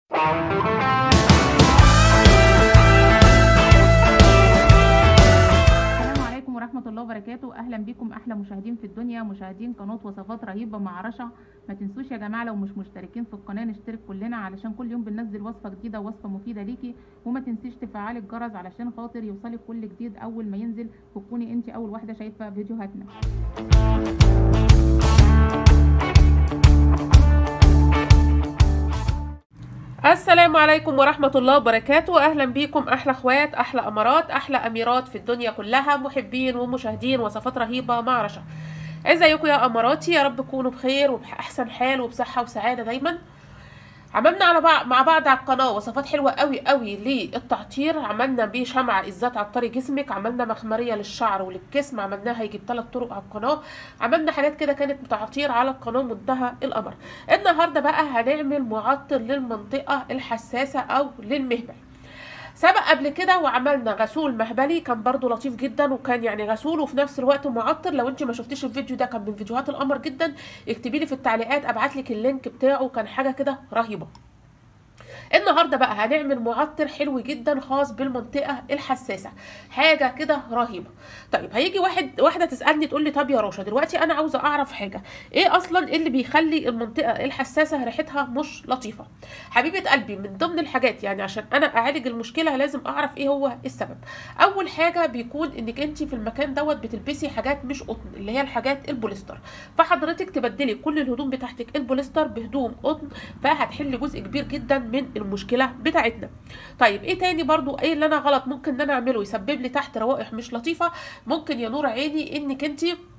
السلام عليكم ورحمة الله وبركاته أهلا بكم أحلى مشاهدين في الدنيا مشاهدين قناة وصفات رهيبة مع رشا ما تنسوش يا جماعة لو مش مشتركين في القناة نشترك كلنا علشان كل يوم بننزل وصفة جديدة ووصفة مفيدة ليكي وما تنسيش تفعلي الجرس علشان خاطر يوصلك كل جديد أول ما ينزل وتكوني انت أول واحدة شايفة فيديوهاتنا السلام عليكم ورحمة الله وبركاته أهلا بيكم أحلى أخوات أحلى أمارات أحلى أميرات في الدنيا كلها محبين ومشاهدين وصفات رهيبة مع رشا ازيكم يا أماراتي يا رب تكونوا بخير وبأحسن حال وبصحة وسعادة دايما عملنا على بعض مع بعض على القناة وصفات حلوة قوي قوي للتعطير عملنا بيه شمع الذات عطري جسمك عملنا مخمرية للشعر وللجسم عملناها يجيب ثلاث طرق على القناة عملنا حاجات كده كانت تعطير على القناة منتهى الأمر النهاردة بقى هنعمل معطر للمنطقة الحساسة أو للمهبل سبق قبل كده وعملنا غسول مهبلي كان برضو لطيف جدا وكان يعني غسول وفي نفس الوقت معطر لو انت ما شفتيش الفيديو ده كان من فيديوهات القمر جدا اكتبي لي في التعليقات ابعت لك اللينك بتاعه كان حاجه كده رهيبه النهارده بقى هنعمل معطر حلو جدا خاص بالمنطقه الحساسه حاجه كده رهيبه طيب هيجي واحد واحده تسالني تقول لي طب يا رشا دلوقتي انا عاوزه اعرف حاجه ايه اصلا اللي بيخلي المنطقه الحساسه ريحتها مش لطيفه حبيبه قلبي من ضمن الحاجات يعني عشان انا اعالج المشكله لازم اعرف ايه هو السبب اول حاجه بيكون انك انت في المكان دوت بتلبسي حاجات مش قطن اللي هي الحاجات البوليستر فحضرتك تبدلي كل الهدوم بتاعتك البوليستر بهدوم قطن فهتحل جزء كبير جدا من المشكله بتاعتنا طيب ايه تاني برضو ايه اللي انا غلط ممكن ان انا اعمله يسبب لي تحت روائح مش لطيفه ممكن يا نور عيني انك انت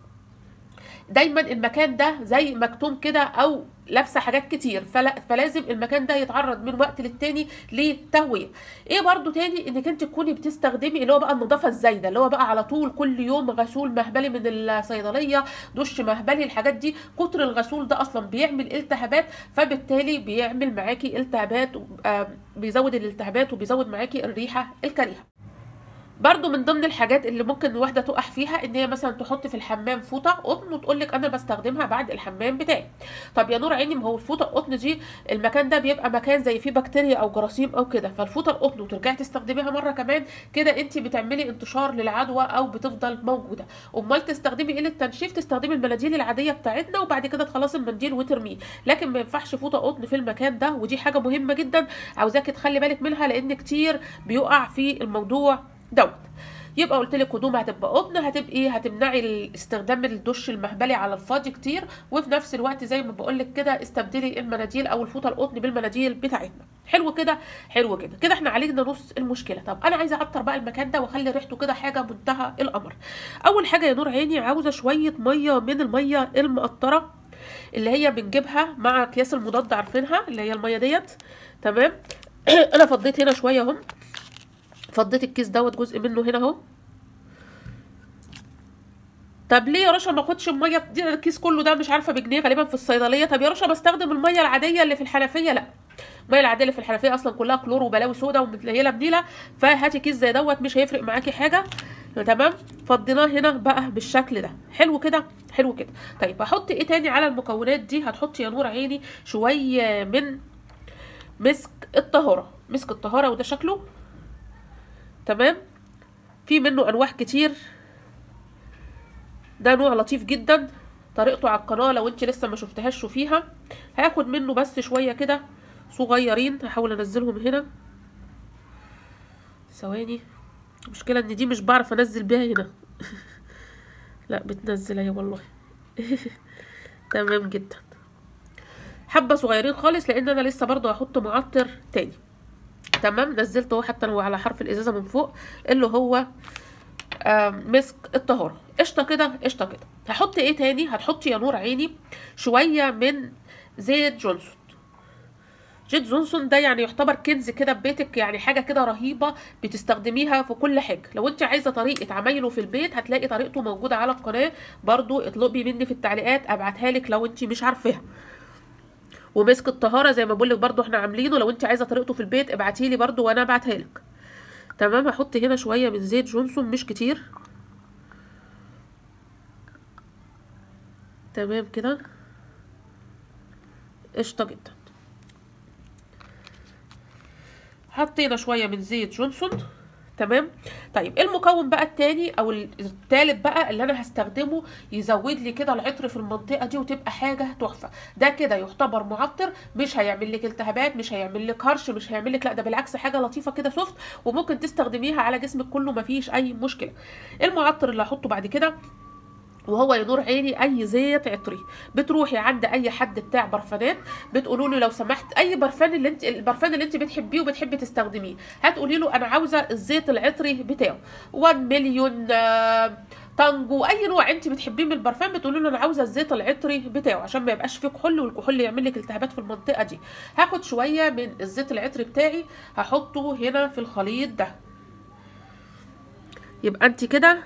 دايما المكان ده زي مكتوم كده او لابسه حاجات كتير فلا فلازم المكان ده يتعرض من وقت للتاني للتهويه ايه برضو تاني انك انت تكوني بتستخدمي اللي هو بقى النظافه الزايده اللي هو بقى على طول كل يوم غسول مهبلي من الصيدليه دش مهبلي الحاجات دي كتر الغسول ده اصلا بيعمل التهابات فبالتالي بيعمل معاكي التهابات آه بيزود الالتهابات وبيزود معاكي الريحه الكريهه برضو من ضمن الحاجات اللي ممكن الواحده تقع فيها ان هي مثلا تحط في الحمام فوطه قطن وتقول لك انا بستخدمها بعد الحمام بتاعي طب يا نور عيني ما هو الفوطه القطن دي المكان ده بيبقى مكان زي فيه بكتيريا او جراثيم او كده فالفوطه القطن وترجعي تستخدميها مره كمان كده انت بتعملي انتشار للعدوى او بتفضل موجوده امال تستخدمي ايه للتنشيف تستخدمي المناديل العاديه بتاعتنا وبعد كده تخلصي المنديل وترميه لكن ما ينفعش فوطه قطن في المكان ده ودي حاجه مهمه جدا عاوزاكي تخلي بالك منها لان كتير بيقع في الموضوع دوت يبقى قلت لك هدوم هتبقى قطن هتبقي هتمنعي استخدام الدش المهبلي على الفاضي كتير وفي نفس الوقت زي ما بقول لك كده استبدلي المناديل او الفوطه القطن بالمناديل بتاعتنا حلو كده حلو كده كده احنا عالجنا نص المشكله طب انا عايزه اعطر بقى المكان ده واخلي ريحته كده حاجه منتهى الامر اول حاجه يا نور عيني عاوزه شويه ميه من الميه المقطره اللي هي بنجيبها مع اكياس المضاد عارفينها اللي هي الميه ديت تمام انا فضيت هنا شويه اهم فضيت الكيس دوت جزء منه هنا اهو طب ليه يا رشا ما اخدش الميه دي الكيس كله ده مش عارفه بجنيه غالبا في الصيدليه طب يا رشا بستخدم الميه العاديه اللي في الحنفيه لا الميه العاديه اللي في الحنفيه اصلا كلها كلور وبلاوي سودا ومتليله بنيله فهاتي كيس زي دوت مش هيفرق معاكي حاجه تمام فضيناه هنا بقى بالشكل ده حلو كده حلو كده طيب هحط ايه تاني على المكونات دي هتحطي يا نور عيني شويه من مسك الطهاره مسك الطهاره وده شكله تمام في منه انواع كتير ده نوع لطيف جدا طريقته على القناه لو انت لسه ما شفتهاش شوفيها هاخد منه بس شويه كده صغيرين هحاول انزلهم هنا ثواني المشكله ان دي مش بعرف انزل بيها هنا لا بتنزل اهي والله تمام جدا حبه صغيرين خالص لان انا لسه برضو هحط معطر تاني تمام نزلته حتى هو على حرف الازازه من فوق اللي هو مسك الطهاره قشطه كده قشطه كده هحط ايه تاني هتحطي يا نور عيني شويه من زيت جونسون زيت جونسون ده يعني يعتبر كنز كده في بيتك يعني حاجه كده رهيبه بتستخدميها في كل حاجه لو انت عايزه طريقه عمايله في البيت هتلاقي طريقته موجوده على القناه برضو اطلبي مني في التعليقات ابعتها لك لو انت مش عارفاها ومسك الطهاره زي ما بقول لك برضو احنا عاملينه لو انت عايزه طريقته في البيت ابعتي لي برضو وانا ابعتها لك تمام هحط هنا شويه من زيت جونسون مش كتير تمام كده قشطه جدا حطينا شويه من زيت جونسون تمام طيب المكون بقى التاني او التالت بقى اللي انا هستخدمه يزود لي كده العطر في المنطقه دي وتبقى حاجه تحفه ده كده يعتبر معطر مش هيعمل لك التهابات مش هيعمل لك هرش مش هيعمل لك لا ده بالعكس حاجه لطيفه كده سوفت وممكن تستخدميها على جسمك كله مفيش اي مشكله المعطر اللي هحطه بعد كده وهو ينور عيني اي زيت عطري بتروحي عند اي حد بتاع برفانات بتقولوا له لو سمحت اي برفان اللي انت البرفان اللي انت بتحبيه وبتحبي تستخدميه هتقولي له انا عاوزه الزيت العطري بتاعه 1 مليون آه تانجو اي نوع انت بتحبيه من البرفان بتقولي له انا عاوزه الزيت العطري بتاعه عشان ما يبقاش فيه كحول والكحول يعمل لك التهابات في المنطقه دي هاخد شويه من الزيت العطري بتاعي هحطه هنا في الخليط ده يبقى انت كده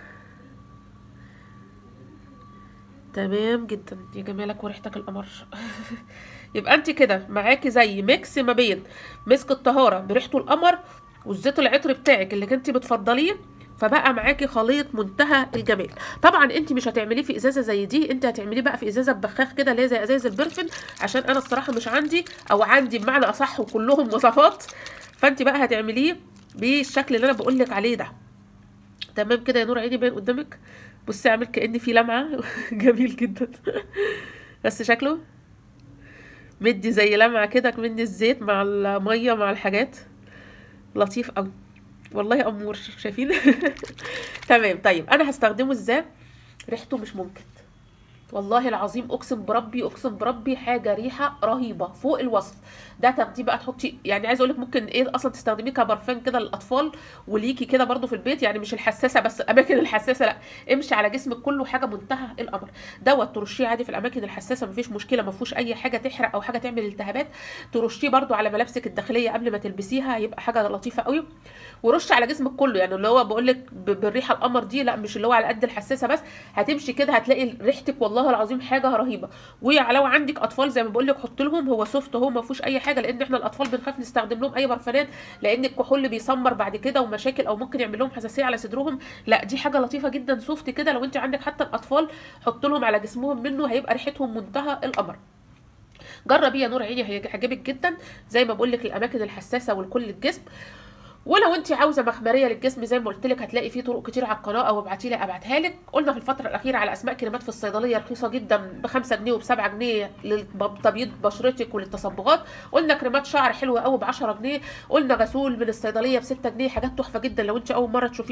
تمام جدا يا جمالك وريحتك القمر يبقى انت كده معاكي زي ميكس ما بين مسك الطهاره بريحته القمر والزيت العطر بتاعك اللي كنتي بتفضليه فبقى معاكي خليط منتهى الجمال طبعا انت مش هتعمليه في ازازه زي دي انت هتعمليه بقى في ازازه ببخاخ كده اللي هي زي ازاز البرفن عشان انا الصراحه مش عندي او عندي بمعنى اصح وكلهم وصفات فانت بقى هتعمليه بالشكل اللي انا بقول لك عليه ده تمام كده يا نور عيني باين قدامك بصي عامل كأن في لمعة جميل جدا بس شكله مدي زي لمعة كده من الزيت مع المية مع الحاجات لطيف قوي والله امور شايفين تمام طيب انا هستخدمه ازاي ريحته مش ممكن والله العظيم اقسم بربي اقسم بربي حاجه ريحه رهيبه فوق الوصف ده تاخديه بقى تحطي يعني عايزه اقول لك ممكن ايه اصلا تستخدميه كبرفان كده للاطفال وليكي كده برضو في البيت يعني مش الحساسه بس الاماكن الحساسه لا امشي على جسمك كله حاجه منتهى الامر دوت ترشيه عادي في الاماكن الحساسه مفيش مشكله ما فيهوش اي حاجه تحرق او حاجه تعمل التهابات ترشيه برضو على ملابسك الداخليه قبل ما تلبسيها يبقى حاجه لطيفه قوي ورش على جسمك كله يعني اللي هو بقول لك بالريحه القمر دي لا مش اللي هو على قد الحساسه بس هتمشي كده هتلاقي ريحتك والله العظيم حاجه رهيبه ولو عندك اطفال زي ما بقول لك حط لهم هو سوفت اهو ما فيهوش اي حاجه لان احنا الاطفال بنخاف نستخدم لهم اي برفانات لان الكحول بيسمر بعد كده ومشاكل او ممكن يعمل لهم حساسيه على صدرهم لا دي حاجه لطيفه جدا سوفت كده لو انت عندك حتى الاطفال حط لهم على جسمهم منه هيبقى ريحتهم منتهى القمر جربيه يا نور عيني هيعجبك جدا زي ما بقول لك الاماكن الحساسه ولكل الجسم ولو انت عاوزه مخمريه للجسم زي ما قلت لك هتلاقي فيه طرق كتير على القناه او ابعتي لي ابعتها لك قلنا في الفتره الاخيره على اسماء كريمات في الصيدليه رخيصه جدا ب 5 جنيه وب 7 جنيه لتبييض بشرتك وللتصبغات قلنا كريمات شعر حلوه قوي ب 10 جنيه قلنا غسول من الصيدليه ب 6 جنيه حاجات تحفه جدا لو انت اول مره تشوفي